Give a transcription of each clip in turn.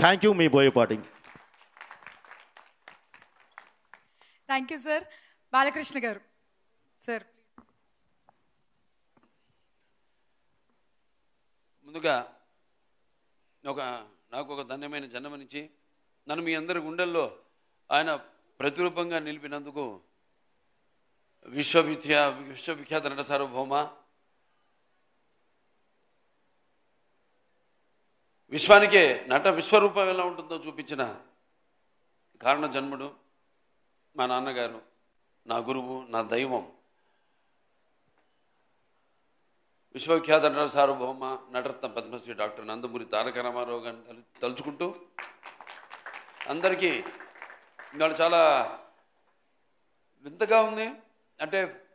Thank you మీ Boyapati thank you sir Balakrishna garu sir ముందుగా ఒక నాకు ఒక ధన్యమైన జన్మనిచ్చి నన్ను మీ అందరి గుండెల్లో ఆయన ప్రతిరూపంగా నిలిపినందుకు విశ్వవిద్య విశ్వవిఖ్యాత నట సార్వభౌమ విశ్వానికే నట విశ్వరూపం ఎలా ఉంటుందో చూపించిన కారణ జన్ముడు మా నాన్నగారు నా గురువు నా దైవం విశ్వవిఖ్యాత నట సార్వభౌమ నటరత్న పద్మశ్రీ డాక్టర్ నందమూరి తారక రామారావు గారిని తలు తలుచుకుంటూ అందరికీ ఇవాళ చాలా వింతగా ఉంది అంటే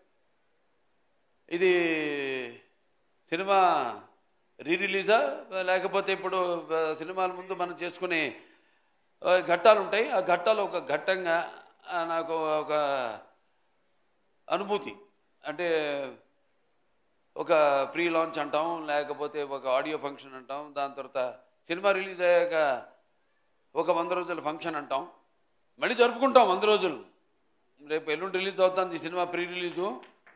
ఇది సినిమా రీ రిలీజా లేకపోతే ఇప్పుడు ఆ, సినిమాల ముందు మనం చేసుకునే ఆ, ఘట్టాలు ఉంటాయి ఆ ఘట్టాలు ఒక ఘట్టంగా ఆ, నాకు ఒక అనుభూతి అంటే ఒక ప్రీ లాంచ్ అంటాం లేకపోతే ఒక ఆడియో ఫంక్షన్ అంటాం దాని తర్వాత సినిమా రిలీజ్ అయ్యాక ఒక వంద రోజుల ఫంక్షన్ అంటాం మళ్ళీ జరుపుకుంటాం వంద రోజులు రేపు ఎల్లుండి రిలీజ్ అవుతుంది ఈ సినిమా ప్రీ రిలీజు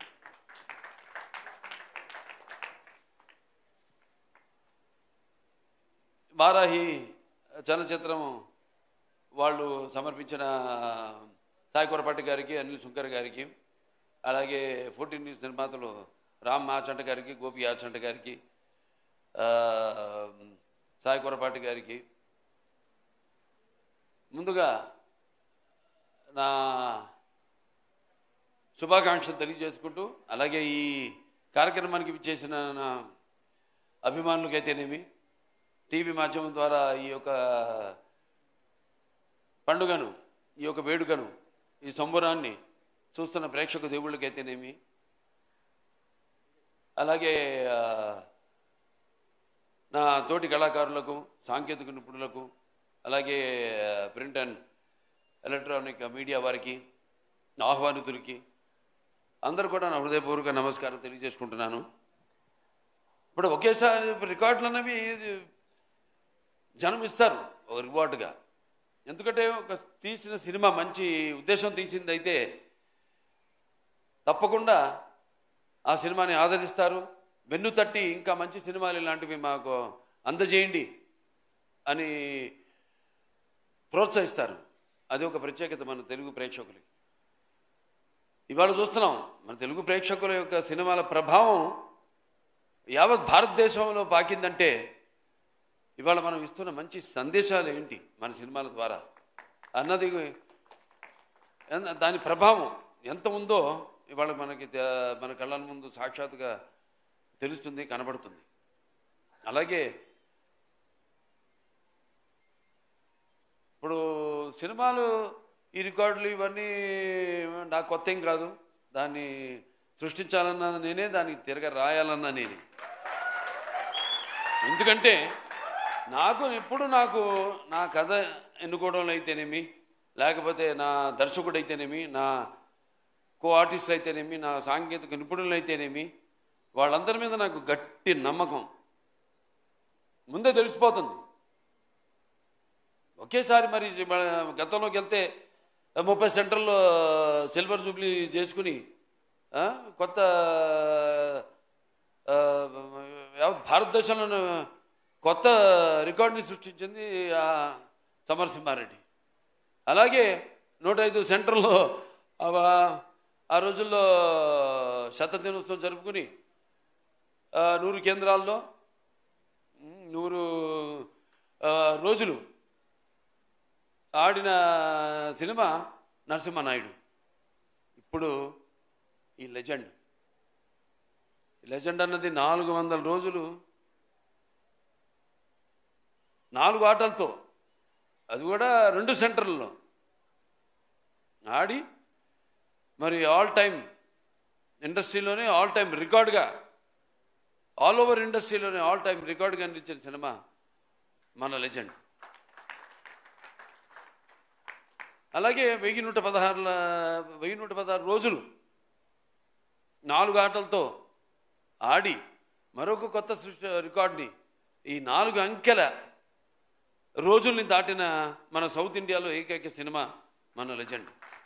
వారాహి చలనచిత్రం వాళ్ళు సమర్పించిన సాయి కొరపాటి గారికి అనిల్ శుంకర్ గారికి అలాగే ఫోర్టీన్ న్యూస్ నిర్మాతలు రామ్ ఆచంట గారికి గోపి ఆచంట గారికి ఆ, సాయి కొరపాటి గారికి ముందుగా నా శుభాకాంక్షలు తెలియజేసుకుంటూ అలాగే ఈ కార్యక్రమానికి విచ్చేసిన నా అభిమానులకైతేనేమి టీవీ మాధ్యమం ద్వారా ఈ యొక్క పండుగను ఈ యొక్క వేడుకను ఈ సంబరాన్ని చూస్తున్న ప్రేక్షక దేవుళ్ళకైతేనేమి అలాగే ఆ, నా తోటి కళాకారులకు సాంకేతిక నిపుణులకు అలాగే ప్రింట్ అండ్ ఎలక్ట్రానిక్ మీడియా వారికి ఆహ్వానితులకి అందరూ కూడా నా హృదయపూర్వక నమస్కారం తెలియజేసుకుంటున్నాను ఇప్పుడు ఒకేసారి రికార్డులు అనేవి జనం ఇస్తారు ఒక రివార్డుగా ఎందుకంటే ఒక తీసిన సినిమా మంచి ఉద్దేశం తీసింది అయితే తప్పకుండా ఆ సినిమాని ఆదరిస్తారు వెన్ను తట్టి ఇంకా మంచి సినిమాలు ఇలాంటివి మాకు అందజేయండి అని ప్రోత్సహిస్తారు అది ఒక ప్రత్యేకత మన తెలుగు ప్రేక్షకులకి ఇవాళ చూస్తున్నాం మన తెలుగు ప్రేక్షకుల యొక్క సినిమాల ప్రభావం యావత్ భారతదేశంలో పాకిందంటే ఇవాళ మనం ఇస్తున్న మంచి సందేశాలు ఏంటి మన సినిమాల ద్వారా అన్నది ఎన్- దాని ప్రభావం ఎంత ఉందో ఇవాళ మనకి తె- మన కళ్ళ ముందు సాక్షాత్తుగా తెలుస్తుంది కనబడుతుంది అలాగే ఇప్పుడు సినిమాలు ఈ రికార్డులు ఇవన్నీ నాకు కొత్త ఏం కాదు దాన్ని సృష్టించాలన్నా నేనే దానికి తిరగ రాయాలన్నా నేనే ఎందుకంటే నాకు ఎప్పుడు నాకు నా కథ ఎన్నుకోవడంలో అయితేనేమి లేకపోతే నా దర్శకుడు అయితేనేమి నా కో ఆర్టిస్టులు అయితేనేమి నా సాంకేతిక నిపుణులు అయితేనేమి వాళ్ళందరి మీద నాకు గట్టి నమ్మకం ముందే తెలిసిపోతుంది ఒకేసారి మరి మన గతంలోకి వెళ్తే ముప్పై సెంటర్లో సిల్వర్ జూబ్లీ చేసుకుని ఆ, కొత్త ఆ, యావత్ భారతదేశంలో కొత్త రికార్డుని సృష్టించింది ఆ సమరసింహారెడ్డి అలాగే నూట ఐదు సెంటర్లో ఆ- ఆ రోజుల్లో శత దినోత్సవం జరుపుకుని ఆ, నూరు కేంద్రాల్లో ఉమ్, నూరు ఆ, రోజులు ఆడిన సినిమా నరసింహనాయుడు ఇప్పుడు ఈ లెజెండ్ ఈ లెజెండ్ అన్నది నాలుగు వందల రోజులు నాలుగు ఆటలతో అది కూడా రెండు సెంటర్లలో ఆడి మరి ఆల్ టైమ్ ఇండస్ట్రీలోనే ఆల్ టైమ్ రికార్డుగా ఆల్ ఓవర్ ఇండస్ట్రీలోనే ఆల్ టైమ్ రికార్డుగా నిలిచిన సినిమా మన లెజెండ్ అలాగే వెయ్యి నూట పదహారుల వెయ్యి నూట పదహారు రోజులు నాలుగు ఆటలతో ఆడి మరొక కొత్త సృష్టి రికార్డుని ఈ నాలుగు అంకెల రోజుల్ని దాటిన మన సౌత్ ఇండియాలో ఏకైక సినిమా మన లెజెండ్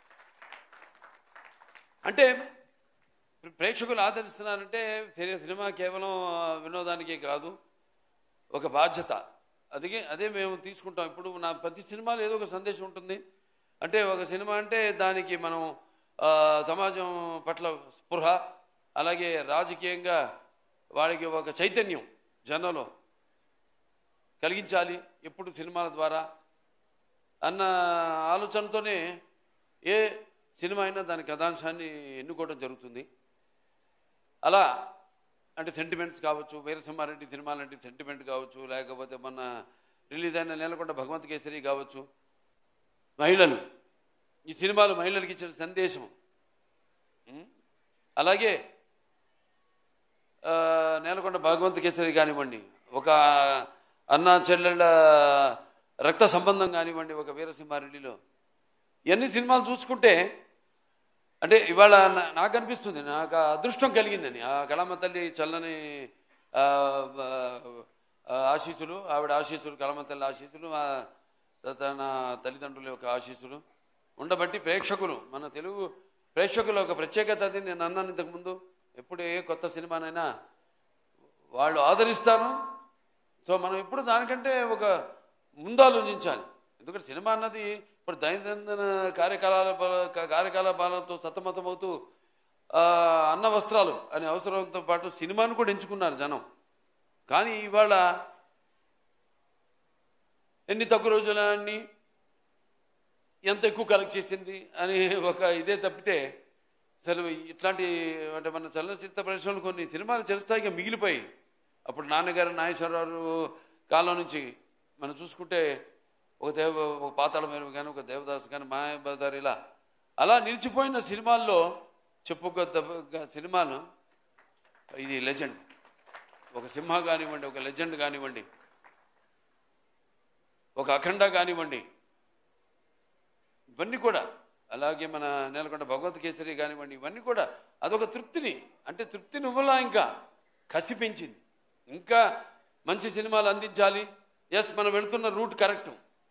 అంటే ప్రేక్షకులు ఆదరిస్తున్నారంటే సిని- సినిమా కేవలం వినోదానికే కాదు ఒక బాధ్యత అదే అదే మేము తీసుకుంటాం ఇప్పుడు నా ప్రతి సినిమాలో ఏదో ఒక సందేశం ఉంటుంది అంటే ఒక సినిమా అంటే దానికి మనం ఆ, సమాజం పట్ల స్పృహ అలాగే రాజకీయంగా వాడికి ఒక చైతన్యం జనంలో కలిగించాలి ఎప్పుడు సినిమాల ద్వారా అన్న ఆలోచనతోనే ఏ సినిమా అయినా దాని కథాంశాన్ని ఎన్నుకోవడం జరుగుతుంది అలా అంటే సెంటిమెంట్స్ కావచ్చు వీరసింహారెడ్డి సినిమా లాంటి సెంటిమెంట్ కావచ్చు లేకపోతే మొన్న రిలీజ్ అయిన నేలకొండ భగవంత్ కేసరి కావచ్చు మహిళలు ఈ సినిమాలు మహిళలకు ఇచ్చిన సందేశం ఉం? అలాగే ఆ, నేలకొండ భగవంత్ కేసరి కానివ్వండి ఒక అన్న చెల్లెళ్ళ రక్త సంబంధం కానివ్వండి ఒక వీరసింహారెడ్డిలో ఇవన్నీ సినిమాలు చూసుకుంటే అంటే ఇవాళ నా- నాకు అనిపిస్తుంది నాకు ఆ అదృష్టం కలిగిందని ఆ కళమ్మ తల్లి చల్లని ఆ, ఆ, ఆశీస్సులు ఆవిడ ఆశీస్సులు కళమ్మ తల్లి ఆశీస్సులు ఆ తన తల్లిదండ్రుల యొక్క ఆశీస్సులు ఉండబట్టి ప్రేక్షకులు మన తెలుగు ప్రేక్షకుల ఒక ప్రత్యేకత అది నేను అన్నాను ఇంతకుముందు ఎప్పుడు ఏ కొత్త సినిమానైనా వాళ్ళు ఆదరిస్తారు సో మనం ఎప్పుడు దానికంటే ఒక ముందు ఆలోచించాలి ఎందుకంటే సినిమా అన్నది ఇప్పుడు దైనందిన కార్యకలాపాల కార్యకలాపాలతో సతమతమవుతూ ఆ, అన్న వస్త్రాలు అనే అవసరంతో పాటు సినిమాను కూడా ఎంచుకున్నారు జనం కానీ ఇవాళ ఎన్ని తక్కువ రోజులని ఎంత ఎక్కువ కలెక్ట్ చేసింది అని ఒక ఇదే తప్పితే అసలు ఇట్లాంటి అంటే మన చలనచిత్ర పరిశ్రమలు కొన్ని సినిమాలు చిరస్థాయిగా మిగిలిపోయి అప్పుడు నాన్నగారు నాగేశ్వరరావు కాలం నుంచి మనం చూసుకుంటే ఒక దేవ ఒక పాతాళ మేరు కానీ ఒక దేవదాస్ కానీ మాయాబజార్ ఇలా అలా నిలిచిపోయిన సినిమాల్లో చెప్పుకోదగ్గ సినిమాలు ఇది లెజెండ్ ఒక సింహ కానివ్వండి ఒక లెజెండ్ కానివ్వండి ఒక అఖండ కానివ్వండి ఇవన్నీ కూడా అలాగే మన నేలకొండ భగవత్ కేసరి కానివ్వండి ఇవన్నీ కూడా అదొక తృప్తిని అంటే తృప్తిని ఇవ్వలా ఇంకా కసి పెంచింది ఇంకా మంచి సినిమాలు అందించాలి ఎస్ మనం వెళ్తున్న రూట్ కరెక్ట్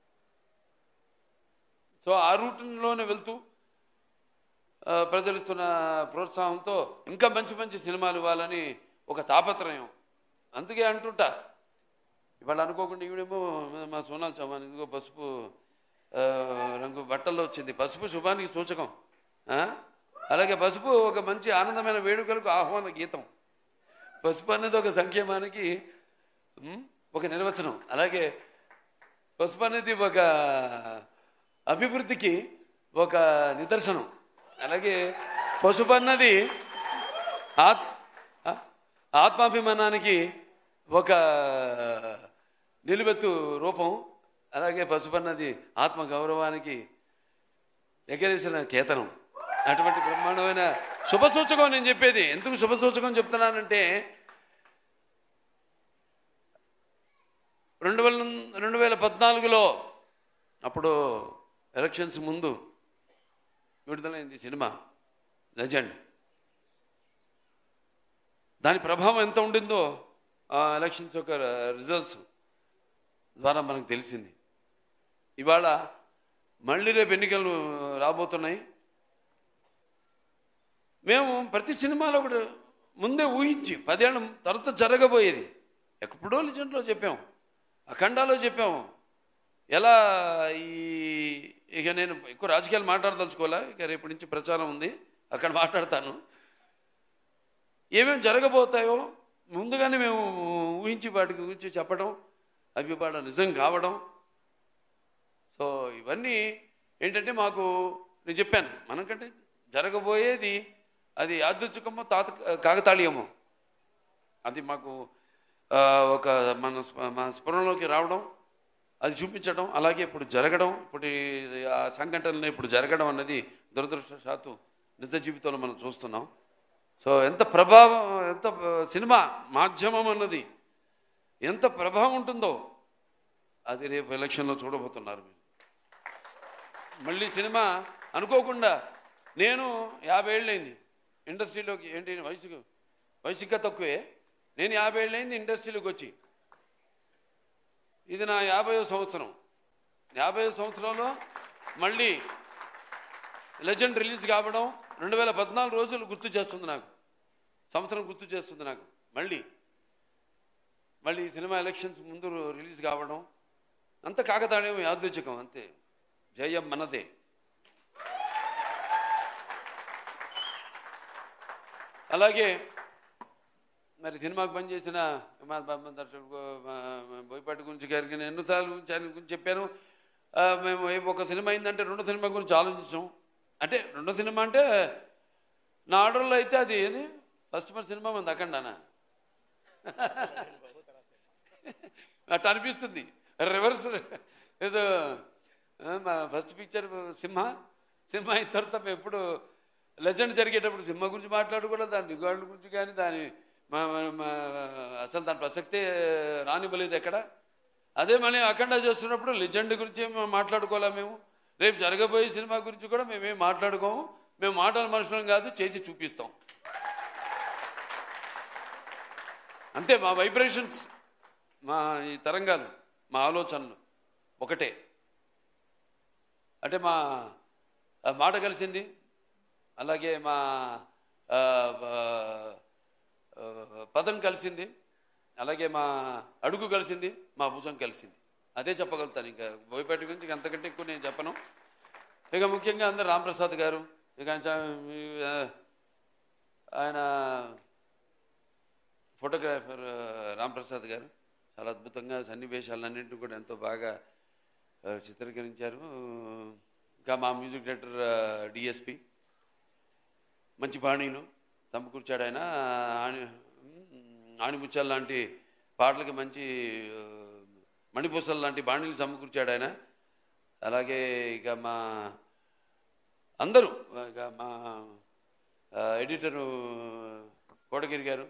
సో ఆ రూట్లోనే వెళ్తూ ఆ, ప్రజలు ఇస్తున్న ప్రోత్సాహంతో ఇంకా మంచి మంచి సినిమాలు ఇవ్వాలని ఒక తాపత్రయం అందుకే అంటుంటా ఇవాళ అనుకోకుండా ఈవిడేమో మా సోనాల్ చౌహాన్ ఇదిగో పసుపు ఆ, రంగు బట్టల్లో వచ్చింది పసుపు శుభానికి సూచకం ఆ? అలాగే పసుపు ఒక మంచి ఆనందమైన వేడుకలకు ఆహ్వాన గీతం పసుపు అనేది ఒక సంక్షేమానికి ఉమ్, ఒక నిర్వచనం అలాగే పసుపు అనేది ఒక అభివృద్ధికి ఒక నిదర్శనం అలాగే పసుపు అన్నది ఆత్ ఆ- ఆత్మాభిమానానికి ఒక నిలువెత్తు రూపం అలాగే పసుపు అన్నది ఆత్మ గౌరవానికి ఎగరేసిన కేతనం అటువంటి బ్రహ్మాండమైన శుభసూచకం నేను చెప్పేది ఎందుకు శుభసూచకం చెప్తున్నానంటే రెండు వేల రెండు వేల పద్నాలుగులో అప్పుడు ఎలక్షన్స్ ముందు విడుదలైంది సినిమా లెజెండ్ దాని ప్రభావం ఎంత ఉండిందో ఆ ఎలక్షన్స్ యొక్క రిజల్ట్స్ ద్వారా మనకు తెలిసింది ఇవాళ మళ్ళీ రేపు ఎన్నికలు రాబోతున్నాయి మేము ప్రతి సినిమాలో కూడా ముందే ఊహించి పదేళ్ళ తర్వాత జరగబోయేది ఎప్పుడో లిజెండ్లో చెప్పాం అఖండాలో చెప్పాము ఎలా ఈ ఇక నేను ఎక్కువ రాజకీయాలు మాట్లాడదలుచుకోలే ఇక రేపటి నుంచి ప్రచారం ఉంది అక్కడ మాట్లాడతాను ఏమేమి జరగబోతాయో ముందుగానే మేము ఊహించి వాటి గురించి చెప్పడం అవి వాళ్ళ నిజం కావడం సో ఇవన్నీ ఏంటంటే మాకు నేను చెప్పాను మనకంటే జరగబోయేది అది యాదృచ్ఛికమో తాత కాకతాళీయమో అది మాకు ఆ, ఒక మన స్ప- మన స్ఫురణలోకి రావడం అది చూపించడం అలాగే ఇప్పుడు జరగడం ఇప్పుడు ఈ ఆ సంఘటనలు ఇప్పుడు జరగడం అన్నది దురదృష్టశాత్తు నిజ జీవితంలో మనం చూస్తున్నాం సో ఎంత ప్రభావం ఎంత సినిమా మాధ్యమం అన్నది ఎంత ప్రభావం ఉంటుందో అది రేపు ఎలక్షన్లో చూడబోతున్నారు మీరు మళ్ళీ సినిమా అనుకోకుండా నేను యాభై ఏళ్ళైంది ఇండస్ట్రీలోకి ఏంటి వయసుకు వయసు ఇంకా తక్కువే నేను యాభై ఏళ్ళైంది ఇండస్ట్రీలోకి వచ్చి ఇది నా యాభైవ సంవత్సరం యాభై సంవత్సరంలో మళ్ళీ లెజెండ్ రిలీజ్ కావడం రెండు వేల పద్నాలుగు రోజులు గుర్తు చేస్తుంది నాకు సంవత్సరం గుర్తు చేస్తుంది నాకు మళ్ళీ మళ్ళీ ఈ సినిమా ఎలక్షన్స్ ముందు రిలీజ్ కావడం అంత కాకతాళీయం యాదృచ్ఛికం అంతే జయం మనదే అలాగే మరి సినిమాకు పనిచేసిన మా మా దర్శకుడు మా- మా బోయపాటి గురించి గారికి నేను ఎన్నోసార్లు గురించి ఆయన గురించి చెప్పాను ఆ, మేము ఏ ఒక సినిమా అయిందంటే రెండో సినిమా గురించి ఆలోచించాం అంటే రెండో సినిమా అంటే నా ఆర్డర్లో అయితే అది ఏది ఫస్ట్ మన సినిమా మంది అఖండానా అట్లా అనిపిస్తుంది రివర్స్ ఏదో ఆ, మా ఫస్ట్ పిక్చర్ సింహ సింహ అయిన తర్వాత మేము ఎప్పుడు లెజెండ్ జరిగేటప్పుడు సింహ గురించి మాట్లాడుకోవడం దాని రికార్డుల గురించి కానీ దాని మా మా- మా- అసలు దాని ప్రసక్తే రానివ్వలేదు ఎక్కడ అదే మళ్ళీ అఖండ చేస్తున్నప్పుడు లెజెండ్ గురించి ఏం మాట్లాడుకోలే మేము రేపు జరగబోయే సినిమా గురించి కూడా మేమేం మాట్లాడుకోము మేము మాటల మనుషులం కాదు చేసి చూపిస్తాం అంతే మా వైబ్రేషన్స్ మా ఈ తరంగాలు మా ఆలోచనలు ఒకటే అంటే మా ఆ మాట కలిసింది అలాగే మా ఆ, ఆ, ఆ, పదం కలిసింది అలాగే మా అడుగు కలిసింది మా భుజం కలిసింది అదే చెప్పగలుగుతాను ఇంకా బోయపేట గురించి ఇంక అంతకంటే ఎక్కువ నేను చెప్పను ఇక ముఖ్యంగా అందరు రాంప్రసాద్ గారు ఇక ఆయన చా- ఆ, ఆయన ఫోటోగ్రాఫర్ రాంప్రసాద్ గారు చాలా అద్భుతంగా సన్నివేశాలన్నింటినీ కూడా ఎంతో బాగా ఆ, చిత్రీకరించారు ఇంకా మా మ్యూజిక్ డైరెక్టర్ డిఎస్పి మంచి బాణీలు సమకూర్చాడు ఆయన ఆణి ఆణిముత్యాల లాంటి పాటలకి మంచి ఆ, మణిపూసల లాంటి బాణీలు సమకూర్చాడు ఆయన అలాగే ఇక మా అందరూ ఇక మా ఆ, ఎడిటరు కోటగిరి గారు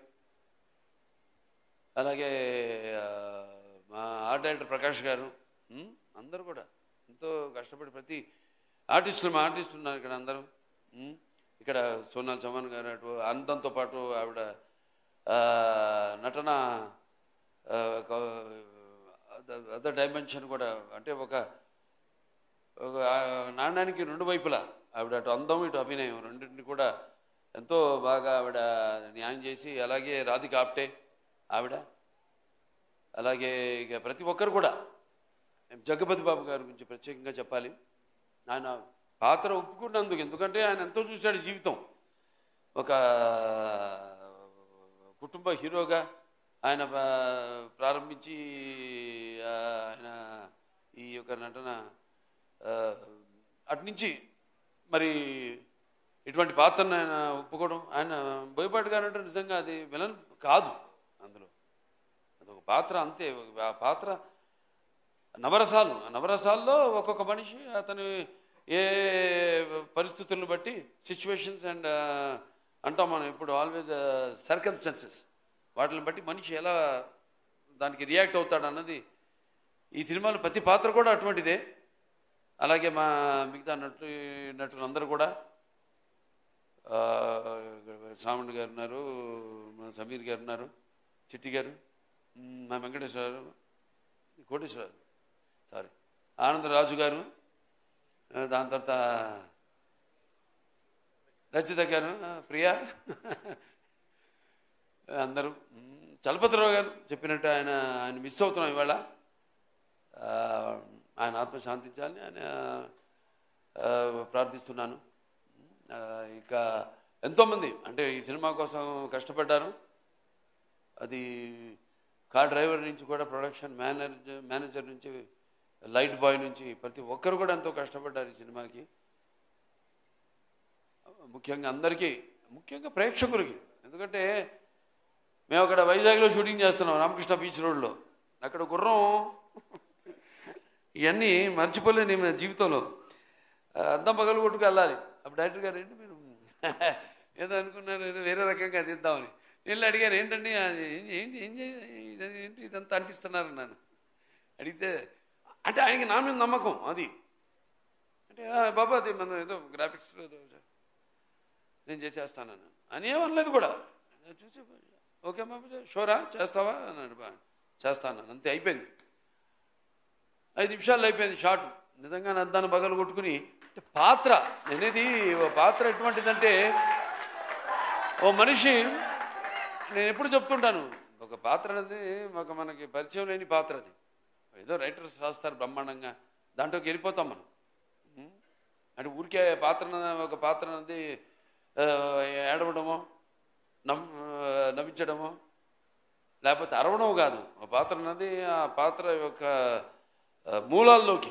అలాగే ఆ, మా ఆర్ట్ డైరెక్టర్ ప్రకాష్ గారు ఉమ్, అందరూ కూడా ఎంతో కష్టపడి ప్రతి ఆర్టిస్టులు మా ఆర్టిస్టులు ఉన్నారు ఇక్కడ అందరూ ఉమ్, ఇక్కడ సోనాల్ చౌహాన్ గారు అటు అందంతో పాటు ఆవిడ ఆ, నటన అదర్ డైమెన్షన్ కూడా అంటే ఒక ఒక ఆ నాణ్యానికి రెండు వైపులా ఆవిడ అటు అందం ఇటు అభినయం రెండింటిని కూడా ఎంతో బాగా ఆవిడ న్యాయం చేసి అలాగే రాధిక ఆప్టే ఆవిడ అలాగే ఇక ప్రతి ఒక్కరు కూడా జగపతి బాబు గారి గురించి ప్రత్యేకంగా చెప్పాలి ఆయన పాత్ర ఒప్పుకున్నందుకు ఎందుకంటే ఆయన ఎంతో చూశాడు జీవితం ఒక కుటుంబ హీరోగా ఆయన ప- ప్రారంభించి ఆ, ఆయన ఈ యొక్క నటన ఆ, అటు నుంచి మరి ఇటువంటి పాత్రను ఆయన ఒప్పుకోవడం ఆయన బోయపాటి గారు అంటే నిజంగా అది విలన్ కాదు అందులో అదొక పాత్ర అంతే ఆ పాత్ర నవరసాలు ఆ నవరసాల్లో ఒక్కొక్క మనిషి అతని ఏ పరిస్థితులను బట్టి సిచ్యువేషన్స్ అండ్ అంటాం మనం ఇప్పుడు ఆల్వేజ్ సర్కమ్స్టెన్సెస్ వాటిని బట్టి మనిషి ఎలా దానికి రియాక్ట్ అవుతాడు అన్నది ఈ సినిమాలో ప్రతి పాత్ర కూడా అటువంటిదే అలాగే మా మిగతా నటు నటులందరూ కూడా ఆ, సామండ్ గారు ఉన్నారు మా సమీర్ గారు ఉన్నారు చిట్టి గారు మ్, మా వెంకటేశ్వరరావు కోటేశ్వరరావు సారీ ఆనందరాజు గారు ఆ, దాని తర్వాత రచిత గారు ఆ, ప్రియా అందరూ మ్, చలపతిరావు గారు చెప్పినట్టు ఆయన ఆయన మిస్ అవుతున్నాం ఇవాళ ఆ, ఆయన ఆత్మ శాంతించాలని ఆయన ఆ, ప్రార్థిస్తున్నాను ఆ, ఇక ఎంతోమంది అంటే ఈ సినిమా కోసం కష్టపడ్డారు అది కార్ డ్రైవర్ నుంచి కూడా ప్రొడక్షన్ మేనేజర్ మేనేజర్ నుంచి లైట్ బాయ్ నుంచి ప్రతి ఒక్కరు కూడా ఎంతో కష్టపడ్డారు ఈ సినిమాకి ముఖ్యంగా అందరికీ ముఖ్యంగా ప్రేక్షకులకి ఎందుకంటే మేము అక్కడ వైజాగ్లో షూటింగ్ చేస్తున్నాం రామకృష్ణ బీచ్ రోడ్లో అక్కడ గుర్రం ఇవన్నీ మర్చిపోలేని మన జీవితంలో ఆ, అద్దం పగలు కొట్టుకు వెళ్ళాలి అప్పుడు డైరెక్టర్ గారు ఏంటి మీరు ఏదో అనుకున్నారు ఏదో వేరే రకంగా తీద్దామని నేను అడిగాను ఏంటండి అది ఏం- ఏంటి ఏం చే- ఇది ఏంటి ఇదంతా అంటిస్తున్నారు నన్ను అడిగితే అంటే ఆయనకి నా మీద నమ్మకం అది అంటే "ఆ, బాబా అది మనం ఏదో గ్రాఫిక్స్ ఏదో నేను చేసేస్తాను అన్నాను అని ఏమనలేదు కూడా నేను చూసి ఓకే బాబు షోరా చేస్తావా అన్నాడు బా చేస్తాను అన్నాను. అంతే అయిపోయింది ఐదు నిమిషాలు అయిపోయింది షార్ట్ నిజంగా నా దాన్ని బగలు కొట్టుకుని అంటే పాత్ర నేనేది ఓ పాత్ర ఎటువంటిదంటే ఓ మనిషి నేను ఎప్పుడు చెప్తుంటాను ఒక పాత్ర అనేది ఒక మనకి పరిచయం లేని పాత్ర అది ఏదో రైటర్స్ రాస్తారు బ్రహ్మాండంగా దాంట్లోకి వెళ్ళిపోతాం మనం ఉం? అంటే ఊరికే పాత్ర ఒక పాత్ర అనేది ఆ, ఏడవడమో నమ్ నవ్వించడమో లేకపోతే అరవడం కాదు ఆ పాత్ర అన్నది ఆ పాత్ర యొక్క ఆ, మూలాల్లోకి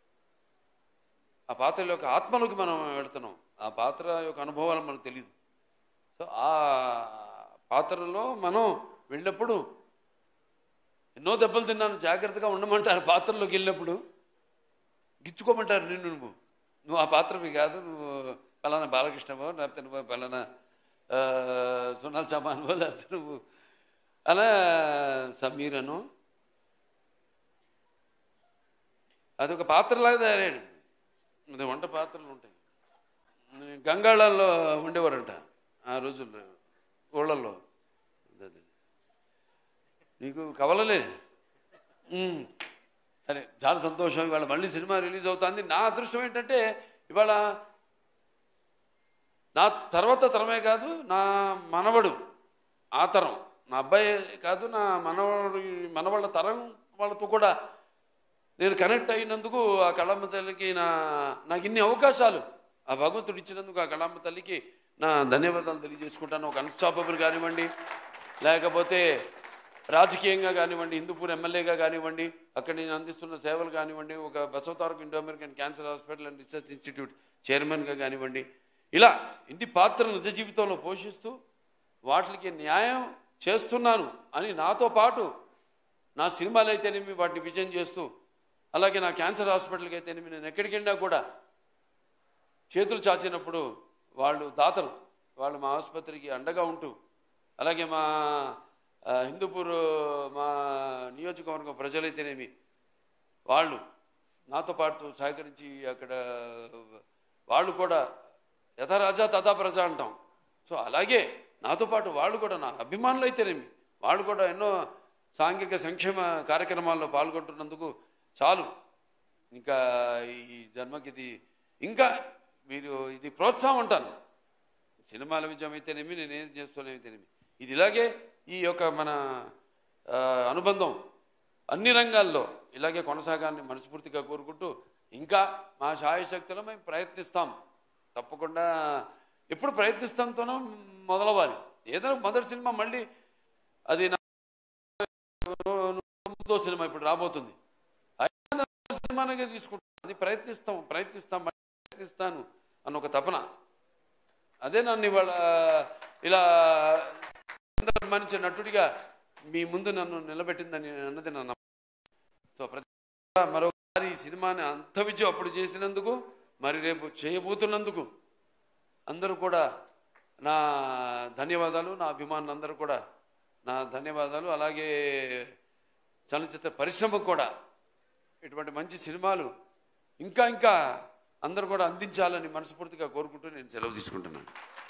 ఆ పాత్ర యొక్క ఆత్మలోకి మనం వెళుతున్నాం ఆ పాత్ర యొక్క అనుభవాలు మనకు తెలియదు సో ఆ పాత్రలో మనం వెళ్ళినప్పుడు ఎన్నో దెబ్బలు తిన్నాను జాగ్రత్తగా ఉండమంటారు పాత్రలోకి వెళ్ళినప్పుడు గిచ్చుకోమంటారు నిన్ను నువ్వు నువ్వు ఆ పాత్రవి కాదు నువ్వు పలానా బాలకృష్ణవో లేకపోతే నువ్వు పలానా ఆ, సునాల్ చమాన్వో లేకపోతే నువ్వు అలా సమీరను అదొక పాత్రలాగా తయారయ్యాడు అది వంట పాత్రలు ఉంటాయి గంగాళాల్లో ఉండేవారంట ఆ రోజుల్లో ఊళ్ళల్లో అదే. నీకు కవలలే ఉమ్. సరే చాలా సంతోషం ఇవాళ మళ్ళీ సినిమా రిలీజ్ అవుతుంది నా అదృష్టం ఏంటంటే ఇవాళ నా తర్వాత తరమే కాదు నా మనవడు ఆ తరం నా అబ్బాయి కాదు నా మనవడు మనవాళ్ళ తరం వాళ్ళతో కూడా నేను కనెక్ట్ అయినందుకు ఆ కళమ్మ తల్లికి నా నాకు ఇన్ని అవకాశాలు ఆ భగవంతుడు ఇచ్చినందుకు ఆ కళమ్మ తల్లికి నా ధన్యవాదాలు తెలియజేసుకుంటాను ఒక అన్స్టాపబుల్ కానివ్వండి లేకపోతే రాజకీయంగా కానివ్వండి హిందూపూర్ ఎమ్మెల్యేగా కానివ్వండి అక్కడ నేను అందిస్తున్న సేవలు కానివ్వండి ఒక Basavatarak Indo American cancer hospital and research institute చైర్మన్గా కానివ్వండి ఇలా ఇన్ని పాత్రలు నిజ జీవితంలో పోషిస్తూ వాటికి న్యాయం చేస్తున్నాను అని నాతో పాటు నా సినిమాలు అయితేనేమి వాటిని విజయం చేస్తూ అలాగే నా క్యాన్సర్ హాస్పిటల్కి అయితేనేమి నేను ఎక్కడికి వెళ్ళినా కూడా చేతులు చాచినప్పుడు వాళ్ళు దాతలు వాళ్ళు మా ఆసుపత్రికి అండగా ఉంటూ అలాగే మా ఆ, హిందూపూర్ మా నియోజకవర్గం ప్రజలైతేనేమి వాళ్ళు నాతో పాటు సహకరించి అక్కడ వాళ్ళు కూడా యథా రాజా తథా ప్రజ అంటాం సో అలాగే నాతో పాటు వాళ్ళు కూడా నా అభిమానులు అయితేనేమి వాళ్ళు కూడా ఎన్నో సాంఘిక సంక్షేమ కార్యక్రమాల్లో పాల్గొంటున్నందుకు చాలు ఇంకా ఈ జన్మకి ఇది ఇంకా మీరు ఇది ప్రోత్సాహం అంటాను సినిమాల విజయం అయితేనేమి నేను ఏం చేస్తానేమితేనేమి ఇది ఇలాగే ఈ యొక్క మన ఆ, అనుబంధం అన్ని రంగాల్లో ఇలాగే కొనసాగాలని మనస్ఫూర్తిగా కోరుకుంటూ ఇంకా మా శాయశక్తులు మేము ప్రయత్నిస్తాం తప్పకుండా ఎప్పుడు ప్రయత్నిస్తాంతోనో మొదలవ్వాలి ఏదైనా మొదటి సినిమా మళ్ళీ అది నా తొమ్మిదో సినిమా ఇప్పుడు రాబోతుంది అయినా సినిమానే తీసుకుంటాం అది ప్రయత్నిస్తాం ప్రయత్నిస్తాం మళ్ళీ ప్రయత్నిస్తాను అన్న ఒక తపన అదే నన్ను ఇవాళ ఇలా మనిషి నటుడిగా మీ ముందు నన్ను నిలబెట్టిందని అన్నది నా నమ్మకం. సో ప్రతి మరొకసారి ఈ సినిమాని అంత విజయం అప్పుడు చేసినందుకు మరి రేపు చేయబోతున్నందుకు అందరూ కూడా నా ధన్యవాదాలు నా అభిమానులు అందరూ కూడా నా ధన్యవాదాలు అలాగే చలనచిత్ర పరిశ్రమకు కూడా ఇటువంటి మంచి సినిమాలు ఇంకా ఇంకా అందరూ కూడా అందించాలని మనస్ఫూర్తిగా కోరుకుంటూ నేను సెలవు తీసుకుంటున్నాను